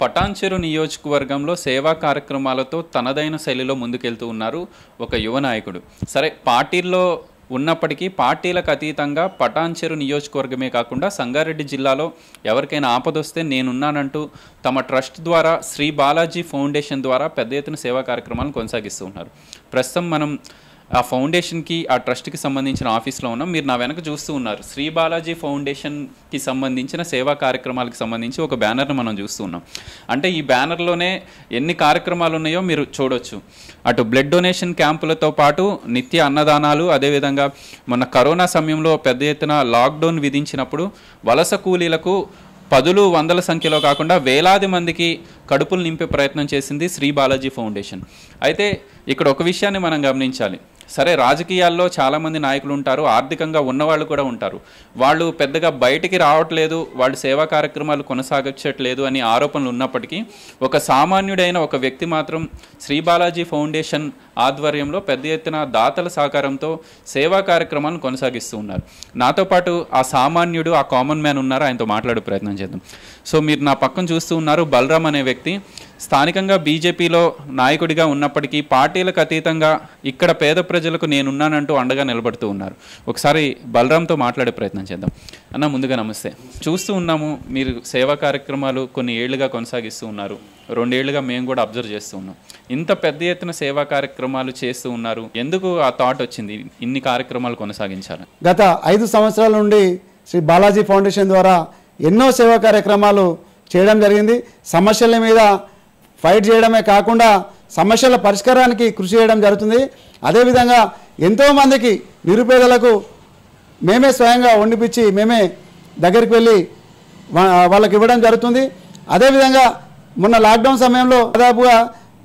పటాన్చెరు నియోజకవర్గంలో సేవా కార్యక్రమాలతో తనదైన శైలిలో ముందుకెళ్తూ ఉన్నారు ఒక యువ నాయకుడు సరే పార్టీల్లో ఉన్నప్పటికీ పార్టీలకు అతీతంగా పటాన్చెరు నియోజకవర్గమే కాకుండా సంగారెడ్డి జిల్లాలో ఎవరికైనా ఆపదొస్తే నేనున్నానంటూ తమ ట్రస్ట్ ద్వారా శ్రీ బాలాజీ ఫౌండేషన్ ద్వారా పెద్ద ఎత్తున సేవా కార్యక్రమాలను కొనసాగిస్తూ ఉన్నారు ప్రస్తుతం మనం ఆ ఫౌండేషన్కి ఆ ట్రస్ట్కి సంబంధించిన ఆఫీస్లో ఉన్నాం మీరు నా వెనక చూస్తూ ఉన్నారు శ్రీ బాలాజీ ఫౌండేషన్కి సంబంధించిన సేవా కార్యక్రమాలకు సంబంధించి ఒక బ్యానర్ని మనం చూస్తూ ఉన్నాం అంటే ఈ బ్యానర్లోనే ఎన్ని కార్యక్రమాలు ఉన్నాయో మీరు చూడొచ్చు అటు బ్లడ్ డొనేషన్ క్యాంపులతో పాటు నిత్య అన్నదానాలు అదేవిధంగా మొన్న కరోనా సమయంలో పెద్ద ఎత్తున లాక్డౌన్ విధించినప్పుడు వలస కూలీలకు పదులు వందల సంఖ్యలో కాకుండా వేలాది మందికి కడుపులు నింపే ప్రయత్నం చేసింది శ్రీ బాలాజీ ఫౌండేషన్ అయితే ఇక్కడ ఒక విషయాన్ని మనం గమనించాలి సరే రాజకీయాల్లో చాలామంది నాయకులు ఉంటారు ఆర్థికంగా ఉన్నవాళ్ళు కూడా ఉంటారు వాళ్ళు పెద్దగా బయటికి రావట్లేదు వాళ్ళు సేవా కార్యక్రమాలు కొనసాగించట్లేదు అని ఆరోపణలు ఉన్నప్పటికీ ఒక సామాన్యుడైన ఒక వ్యక్తి మాత్రం శ్రీ బాలాజీ ఫౌండేషన్ ఆధ్వర్యంలో పెద్ద ఎత్తున దాతల సహకారంతో సేవా కార్యక్రమాలను కొనసాగిస్తూ ఉన్నారు నాతో పాటు ఆ సామాన్యుడు ఆ కామన్ మ్యాన్ ఉన్నారు ఆయనతో మాట్లాడే ప్రయత్నం చేద్దాం సో మీరు నా పక్కన చూస్తూ ఉన్నారు బలరామ్ అనే వ్యక్తి స్థానికంగా బీజేపీలో నాయకుడిగా ఉన్నప్పటికీ పార్టీలకు అతీతంగా ఇక్కడ పేద ప్రజలకు నేనున్నానంటూ అండగా నిలబడుతూ ఉన్నారు ఒకసారి బలరాంతో మాట్లాడే ప్రయత్నం చేద్దాం అన్న ముందుగా నమస్తే చూస్తూ ఉన్నాము మీరు సేవా కార్యక్రమాలు కొన్ని ఏళ్లుగా కొనసాగిస్తూ ఉన్నారు రెండేళ్లుగా మేము కూడా అబ్జర్వ్ చేస్తూ ఉన్నాం ఇంత పెద్ద ఎత్తున సేవా కార్యక్రమాలు చేస్తూ ఉన్నారు ఎందుకు ఆ థాట్ వచ్చింది ఇన్ని కార్యక్రమాలు కొనసాగించాలి గత ఐదు సంవత్సరాల నుండి శ్రీ బాలాజీ ఫౌండేషన్ ద్వారా ఎన్నో సేవా కార్యక్రమాలు చేయడం జరిగింది సమస్యల మీద ఫైట్ చేయడమే కాకుండా సమస్యల పరిష్కారానికి కృషి చేయడం జరుగుతుంది అదేవిధంగా ఎంతోమందికి నిరుపేదలకు మేమే స్వయంగా వండిపించి మేమే దగ్గరికి వెళ్ళి వా- వాళ్ళకి ఇవ్వడం జరుగుతుంది అదేవిధంగా మొన్న లాక్డౌన్ సమయంలో దాదాపుగా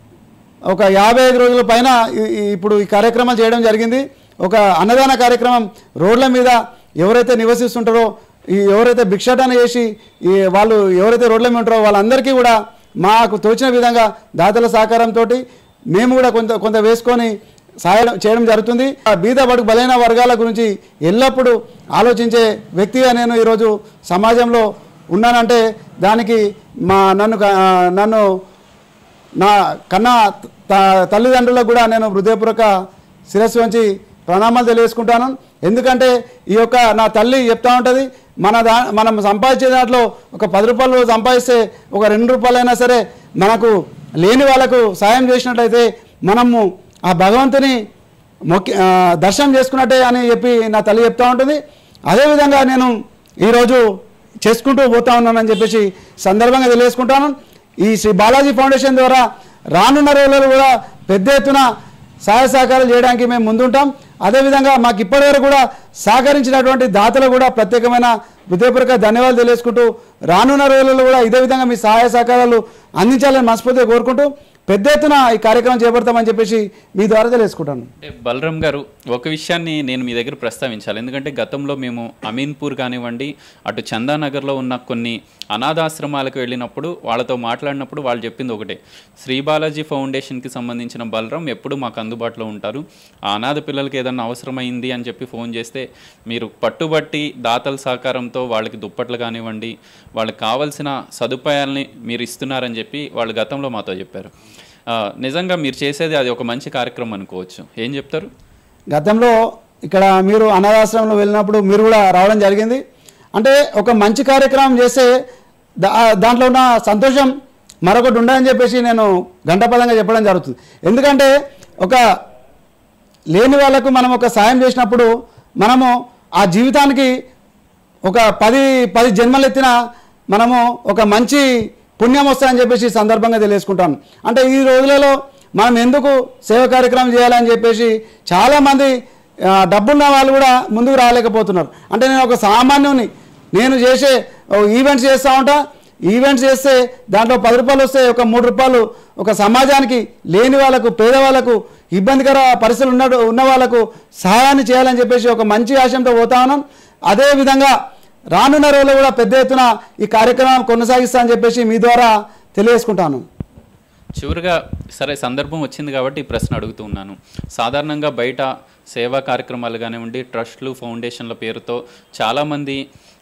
ఒక యాభై ఐదు రోజుల పైన ఈ- ఈ- ఇప్పుడు ఈ కార్యక్రమం చేయడం జరిగింది ఒక అన్నదాన కార్యక్రమం రోడ్ల మీద ఎవరైతే నివసిస్తుంటారో ఈ ఎవరైతే భిక్షాటన చేసి ఈ వాళ్ళు ఎవరైతే రోడ్ల మీద ఉంటారో వాళ్ళందరికీ కూడా మాకు తోచిన విధంగా దాతల సహకారంతో మేము కూడా కొంత కొంత వేసుకొని సహాయం చేయడం జరుగుతుంది ఆ బీద బడుగు బలైన వర్గాల గురించి ఎల్లప్పుడూ ఆలోచించే వ్యక్తిగా నేను ఈరోజు సమాజంలో ఉన్నానంటే దానికి మా నన్ను క- నన్ను నా కన్నా త- తల్లిదండ్రులకు కూడా నేను హృదయపూర్వక శిరస్సు వంచి ప్రణామాలు తెలియజేసుకుంటాను ఎందుకంటే ఈ యొక్క నా తల్లి చెప్తా ఉంటుంది మన దా మనం సంపాదించే దాంట్లో ఒక పది రూపాయలు సంపాదిస్తే ఒక రెండు రూపాయలైనా సరే మనకు లేని వాళ్ళకు సాయం చేసినట్లయితే మనము ఆ భగవంతుని మొక్కి ఆ, దర్శనం చేసుకున్నట్టే అని చెప్పి నా తల్లి చెప్తా ఉంటుంది అదేవిధంగా నేను ఈరోజు చేసుకుంటూ పోతా ఉన్నానని చెప్పేసి సందర్భంగా తెలియజేసుకుంటాను ఈ శ్రీ బాలాజీ ఫౌండేషన్ ద్వారా రానున్న రోజులలో కూడా పెద్ద ఎత్తున సహాయ సహకారాలు చేయడానికి మేము ముందుంటాం అదేవిధంగా మాకు ఇప్పటివరకు కూడా సహకరించినటువంటి దాతలు కూడా ప్రత్యేకమైన హృదయపూర్వక ధన్యవాదాలు తెలియజేసుకుంటూ రానున్న రోజులలో కూడా ఇదే విధంగా మీ సహాయ సహకారాలు అందించాలని మనస్ఫూర్తిగా కోరుకుంటూ పెద్ద ఎత్తున ఈ కార్యక్రమం చేపడతామని చెప్పేసి మీ ద్వారా తెలియజేసుకుంటాను అంటే బలరాం గారు ఒక విషయాన్ని నేను మీ దగ్గర ప్రస్తావించాలి ఎందుకంటే గతంలో మేము అమీన్పూర్ కానివ్వండి అటు చందానగర్లో ఉన్న కొన్ని అనాథాశ్రమాలకు వెళ్ళినప్పుడు వాళ్ళతో మాట్లాడినప్పుడు వాళ్ళు చెప్పింది ఒకటే శ్రీ బాలాజీ ఫౌండేషన్కి సంబంధించిన బలరాం ఎప్పుడు మాకు అందుబాటులో ఉంటారు ఆ అనాథ పిల్లలకి ఏదన్నా అవసరమైంది అని చెప్పి ఫోన్ చేస్తే మీరు పట్టుబట్టి దాతల సహకారంతో వాళ్ళకి దుప్పట్లు కానివ్వండి వాళ్ళకి కావాల్సిన సదుపాయాలని మీరు ఇస్తున్నారని చెప్పి వాళ్ళు గతంలో మాతో చెప్పారు ఆ, నిజంగా మీరు చేసేది అది ఒక మంచి కార్యక్రమం అనుకోవచ్చు ఏం చెప్తారు గతంలో ఇక్కడ మీరు అనాథాశ్రమంలో వెళ్ళినప్పుడు మీరు కూడా రావడం జరిగింది అంటే ఒక మంచి కార్యక్రమం చేస్తే దా దాంట్లో ఉన్న సంతోషం మరొకటి ఉండదని చెప్పేసి నేను గంటపదంగా చెప్పడం జరుగుతుంది ఎందుకంటే ఒక లేని వాళ్ళకు మనం ఒక సాయం చేసినప్పుడు మనము ఆ జీవితానికి ఒక పది పది జన్మలు ఎత్తిన మనము ఒక మంచి పుణ్యం వస్తాయని చెప్పేసి ఈ సందర్భంగా తెలియజేసుకుంటాను అంటే ఈ రోజులలో మనం ఎందుకు సేవ కార్యక్రమం చేయాలని చెప్పేసి చాలామంది ఆ, డబ్బున్న వాళ్ళు కూడా ముందుకు రాలేకపోతున్నారు అంటే నేను ఒక సామాన్యుని నేను చేసే ఓ ఈవెంట్స్ చేస్తూ ఉంటా ఈవెంట్స్ చేస్తే దాంట్లో పది రూపాయలు వస్తే ఒక మూడు రూపాయలు ఒక సమాజానికి లేని వాళ్ళకు పేదవాళ్ళకు ఇబ్బందికర పరిస్థితులు ఉన్న ఉన్న వాళ్ళకు సహాయాన్ని చేయాలని చెప్పేసి ఒక మంచి ఆశయంతో పోతా ఉన్నాం అదేవిధంగా రానున్న రోజుల్లో కూడా పెద్ద ఎత్తున ఈ కార్యక్రమం కొనసాగిస్తా అని చెప్పేసి మీ ద్వారా తెలియజేసుకుంటాను చివరిగా సరే సందర్భం వచ్చింది కాబట్టి ఈ ప్రశ్న అడుగుతూ ఉన్నాను సాధారణంగా బయట సేవా కార్యక్రమాలు కానివ్వండి ట్రస్ట్లు ఫౌండేషన్ల పేరుతో చాలామంది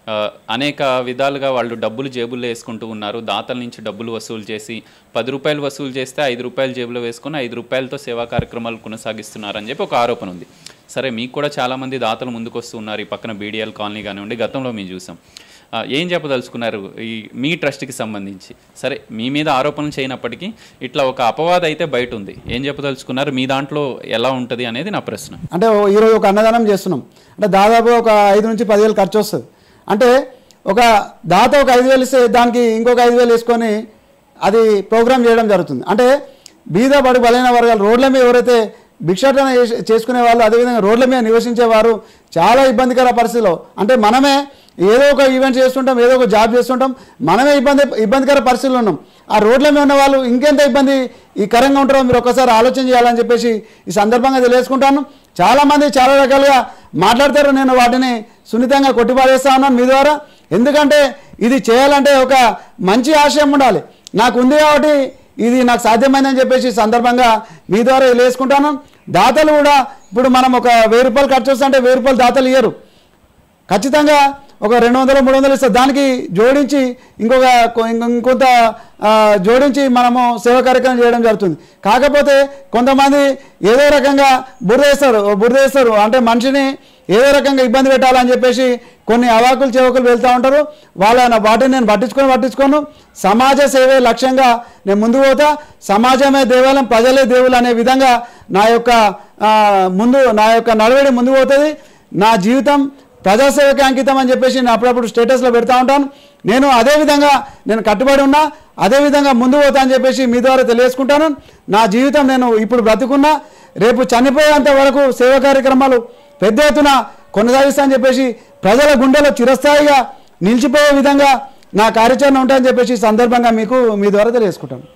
ఆ, అనేక విధాలుగా వాళ్ళు డబ్బులు జేబుల్లో వేసుకుంటూ ఉన్నారు దాతల నుంచి డబ్బులు వసూలు చేసి పది రూపాయలు వసూలు చేస్తే ఐదు రూపాయలు జేబులో వేసుకొని ఐదు రూపాయలతో సేవా కార్యక్రమాలు కొనసాగిస్తున్నారని చెప్పి ఒక ఆరోపణ ఉంది సరే మీకు కూడా చాలామంది దాతలు ముందుకు వస్తూ ఉన్నారు ఈ పక్కన బీడీఎల్ కాలనీ కానివ్వండి గతంలో మేము చూసాం ఆ, ఏం చెప్పదలుచుకున్నారు ఈ మీ ట్రస్ట్కి సంబంధించి సరే మీ మీద ఆరోపణలు చేయనప్పటికీ ఇట్లా ఒక అపవాద అయితే బయట ఉంది ఏం చెప్పదలుచుకున్నారు మీ దాంట్లో ఎలా ఉంటుంది అనేది నా ప్రశ్న అంటే ఓ- ఈరోజు ఒక అన్నదానం చేస్తున్నాం అంటే దాదాపు ఒక ఐదు నుంచి పదివేలు ఖర్చు వస్తుంది అంటే ఒక దాత ఒక ఐదు వేలు ఇస్తే దానికి ఇంకొక ఐదు వేలు వేసుకొని అది ప్రోగ్రామ్ చేయడం జరుగుతుంది అంటే బీద బడు బలైన వర్గాలు రోడ్ల మీద ఎవరైతే భిక్షాటన చేసి- చేసుకునే వాళ్ళు అదేవిధంగా రోడ్ల మీద నివసించేవారు చాలా ఇబ్బందికర పరిస్థితిలో అంటే మనమే ఏదో ఒక ఈవెంట్ చేస్తుంటాం ఏదో ఒక జాబ్ చేస్తుంటాం మనమే ఇబ్బంది ఇబ్బందికర పరిస్థితుల్లో ఉన్నాం ఆ రోడ్ల మీద ఉన్న వాళ్ళు ఇంకెంత ఇబ్బంది ఈ కరంగా ఉంటారో మీరు ఒకసారి ఆలోచన చేయాలని చెప్పేసి ఈ సందర్భంగా తెలియజేసుకుంటాను చాలామంది చాలా రకాలుగా మాట్లాడతారు నేను వాటిని సున్నితంగా కొట్టిపారేస్తా ఉన్నాను మీ ద్వారా ఎందుకంటే ఇది చేయాలంటే ఒక మంచి ఆశయం ఉండాలి నాకు ఉంది కాబట్టి ఇది నాకు సాధ్యమైందని చెప్పేసి ఈ సందర్భంగా మీ ద్వారా తెలియజేసుకుంటాను దాతలు కూడా ఇప్పుడు మనం ఒక వెయ్యి రూపాయలు ఖర్చు వస్తుంటే వెయ్యి రూపాయలు దాతలు ఇయ్యరు ఖచ్చితంగా ఒక రెండు వందలు మూడు వందలు ఇస్తారు దానికి జోడించి ఇంకొక కొ- ఇంకొ- ఇంకొంత ఆ, జోడించి మనము సేవా కార్యక్రమం చేయడం జరుగుతుంది కాకపోతే కొంతమంది ఏదో రకంగా బురదేస్తారు బురదేస్తారు అంటే మనిషిని ఏదో రకంగా ఇబ్బంది పెట్టాలని చెప్పేసి కొన్ని అవాకులు చెవకులు వెళ్తూ ఉంటారు వాళ్ళ వాటిని నేను పట్టించుకొని పట్టించుకోను సమాజ సేవే లక్ష్యంగా నేను ముందుకు పోతా సమాజమే దేవాలయం ప్రజలే దేవులు అనే విధంగా నా యొక్క ఆ, ముందు నా యొక్క నడవడి ముందుకు పోతుంది నా జీవితం ప్రజాసేవకి అంకితం అని చెప్పేసి నేను అప్పుడప్పుడు స్టేటస్లో పెడతా ఉంటాను నేను అదే విధంగా నేను కట్టుబడి ఉన్నా అదే విధంగా ముందు పోతా అని చెప్పేసి మీ ద్వారా తెలియజేసుకుంటాను నా జీవితం నేను ఇప్పుడు బ్రతుకున్నా రేపు చనిపోయేంత వరకు సేవా కార్యక్రమాలు పెద్ద ఎత్తున కొనసాగిస్తా అని చెప్పేసి ప్రజల గుండెలో చిరస్థాయిగా నిలిచిపోయే విధంగా నా కార్యాచరణ ఉంటాయని చెప్పేసి ఈ సందర్భంగా మీకు మీ ద్వారా తెలియజేసుకుంటాను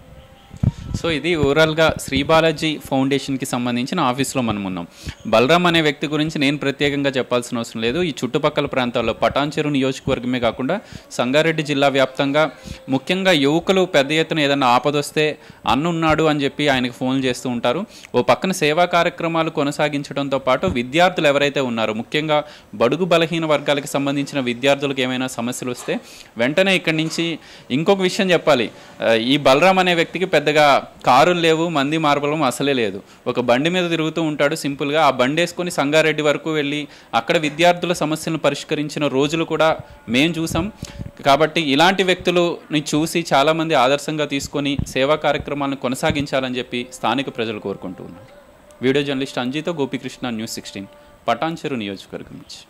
సో ఇది ఓవరాల్గా శ్రీ బాలాజీ ఫౌండేషన్కి సంబంధించిన ఆఫీస్లో మనం ఉన్నాం బలరాం అనే వ్యక్తి గురించి నేను ప్రత్యేకంగా చెప్పాల్సిన అవసరం లేదు ఈ చుట్టుపక్కల ప్రాంతాల్లో పటాన్చెరు నియోజకవర్గమే కాకుండా సంగారెడ్డి జిల్లా వ్యాప్తంగా ముఖ్యంగా యువకులు పెద్ద ఎత్తున ఏదైనా ఆపదొస్తే అన్నున్నాడు అని చెప్పి ఆయనకు ఫోన్లు చేస్తూ ఉంటారు ఓ పక్కన సేవా కార్యక్రమాలు కొనసాగించడంతో పాటు విద్యార్థులు ఎవరైతే ఉన్నారో ముఖ్యంగా బడుగు బలహీన వర్గాలకు సంబంధించిన విద్యార్థులకు ఏమైనా సమస్యలు వస్తే వెంటనే ఇక్కడి నుంచి ఇంకొక విషయం చెప్పాలి ఆ, ఈ బలరాం అనే వ్యక్తికి పెద్దగా కారులు లేవు మంది మార్బలం అసలే లేదు ఒక బండి మీద తిరుగుతూ ఉంటాడు సింపుల్గా ఆ బండి వేసుకొని సంగారెడ్డి వరకు వెళ్ళి అక్కడ విద్యార్థుల సమస్యలను పరిష్కరించిన రోజులు కూడా మేము చూసాం కాబట్టి ఇలాంటి వ్యక్తులని చూసి చాలామంది ఆదర్శంగా తీసుకొని సేవా కార్యక్రమాలను కొనసాగించాలని చెప్పి స్థానిక ప్రజలు కోరుకుంటూ ఉన్నారు వీడియో జర్నలిస్ట్ అంజితో గోపికృష్ణ న్యూస్ సిక్స్టీన్ పటాన్చెరు నియోజకవర్గం నుంచి